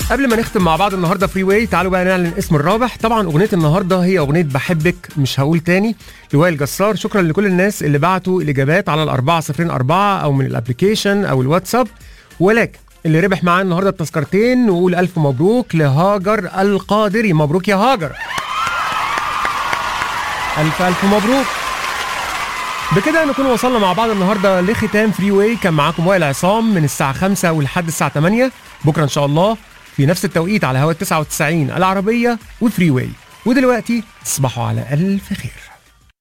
قبل ما نختم مع بعض النهارده فري واي تعالوا بقى نعلن اسم الرابح طبعا اغنيه النهارده هي اغنيه بحبك مش هقول تاني لوائل جسار شكرا لكل الناس اللي بعتوا الاجابات على الأربعة صفرين أربعة او من الابلكيشن او الواتساب ولكن اللي ربح معاه النهارده التذكرتين نقول الف مبروك لهاجر القادري مبروك يا هاجر الف الف مبروك بكده نكون وصلنا مع بعض النهارده لختام فري واي كان معاكم وائل عصام من الساعه 5 ولحد الساعه 8 بكره ان شاء الله في نفس التوقيت على هوا 99 العربيه وفري واي ودلوقتي تصبحوا على الف خير